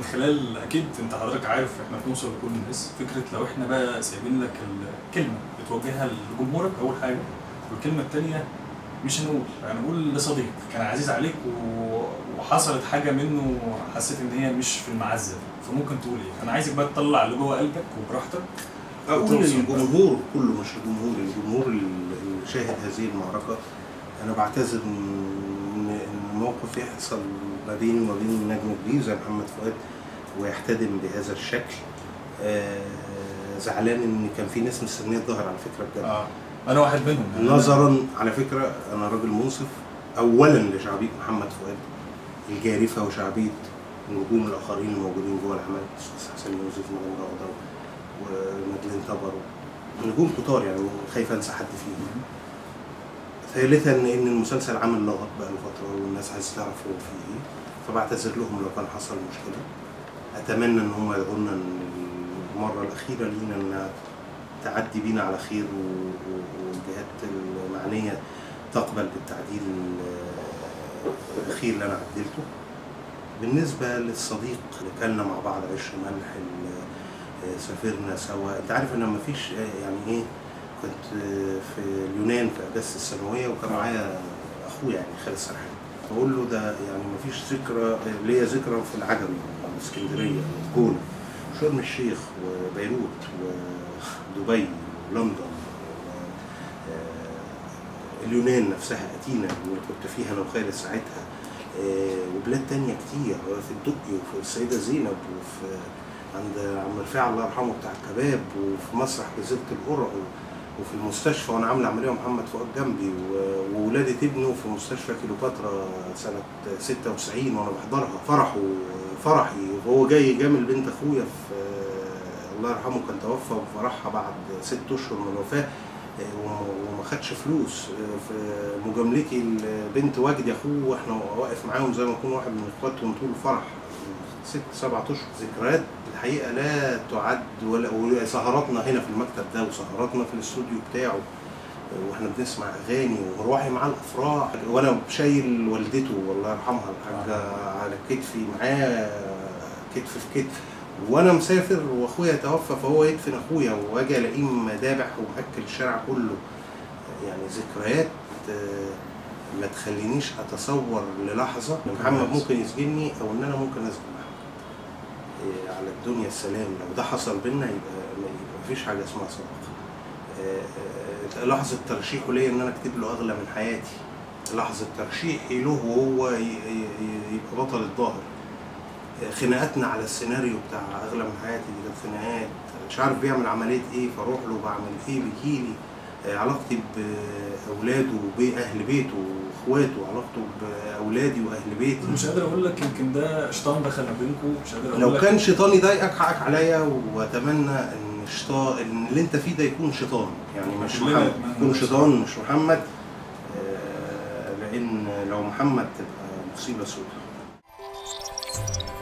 خلال اكيد انت حضرتك عارف احنا بنوصل لكل الناس فكره لو احنا بقى سايبين لك الكلمه بتوجهها لجمهورك اول حاجه والكلمه الثانيه مش هنقول هنقول لصديق كان عزيز عليك و... وحصلت حاجه منه حسيت ان هي مش في المعزه فممكن تقول ايه؟ انا عايزك بقى تطلع اللي جوه قلبك وبراحتك اقول توصل للجمهور كله مش الجمهور الجمهور اللي شاهد هذه المعركه انا بعتذر ان إن موقف يحصل ما بيني وما بين نجم كبير زي محمد فؤاد ويحتدم بهذا الشكل آه، زعلان ان كان في ناس مستنيه الظهر على فكره بجد اه انا واحد منهم يعني أنا- نظرا على فكره انا راجل منصف اولا لشعبيه محمد فؤاد الجارفه وشعبيه النجوم الاخرين الموجودين جوه العمل الاستاذ حسن يوسف مدام رغده ومدلين تبر نجوم كتار يعني خايف انسى حد فيهم ثالثا ان المسلسل عامل لغط بقى له فتره والناس عايزه تعرف هو فيه ايه فبعتذر لهم لو كان حصل مشكله اتمنى ان هم يدعوا لنا إن المره الاخيره لينا انها تعدي بينا على خير و- و- والجهات المعنيه تقبل بالتعديل ال- الاخير اللي انا عدلته بالنسبه للصديق اللي كلنا مع بعض عيش ملح ال- سافرنا سوا انت عارف ان ما فيش يعني ايه كنت في اليونان في اجازه الثانويه وكان معايا اخويا يعني خالد سرحان بقول له ده يعني ما فيش ذكرى ليا ذكرى في العجمي اسكندريه جونه شرم الشيخ وبيروت ودبي ولندن آه، اليونان نفسها اتينا اللي كنت فيها انا وخالد ساعتها آه، وبلاد تانية كتير في الدقي وفي السيدة زينب وفي عند عم رفاعة الله يرحمه بتاع الكباب وفي مسرح جزيرة القرى وفي المستشفى وانا عامل عمليه محمد فؤاد جنبي و- وولادة ابنه في مستشفى كيلوباترا سنة 96 وانا بحضرها فرحه فرحي وهو جاي جامل بنت اخويا في الله يرحمه كان توفى وفرحها بعد ست اشهر من الوفاه آه، وما- وما خدش فلوس آه، في مجاملتي البنت وجدي اخوه واحنا واقف معاهم زي ما يكون واحد من اخواتهم طول الفرح ست سبعة اشهر ذكريات الحقيقه لا تعد ولا وسهراتنا هنا في المكتب ده وسهراتنا في الاستوديو بتاعه آه، واحنا بنسمع اغاني ومروحي معاه الافراح وانا شايل والدته والله يرحمها الحاجه على كتفي معاه كتف في كتف وانا مسافر واخويا توفى فهو يدفن اخويا واجي الاقيه مدابح ومأكل الشارع كله يعني ذكريات آه، ما تخلينيش اتصور للحظه ان محمد ممكن يسجنني او ان انا ممكن اسجن محمد آه، على الدنيا السلام لو ده حصل بينا يبقى ما فيش حاجه اسمها صداقه آه، آه، لحظه ترشيحه ليا ان انا اكتب له اغلى من حياتي لحظه ترشيحي له وهو ي- ي- ي- يبقى بطل الظاهر خناقاتنا على السيناريو بتاع اغلى من حياتي دي كانت خناقات مش عارف بيعمل عمليه ايه فاروح له بعمل ايه بيجيلي آه، علاقتي باولاده وباهل بيته واخواته علاقته باولادي واهل بيتي مش قادر اقول لك يمكن ده شيطان دخل ما بينكم مش قادر اقول لو لك كان شيطان يضايقك حقك عليا واتمنى ان الشيطان ان اللي انت فيه ده يكون شيطان يعني مش كلنا محمد نتمنى يكون ده شيطان مش محمد آه، لان لو محمد تبقى مصيبه سوداء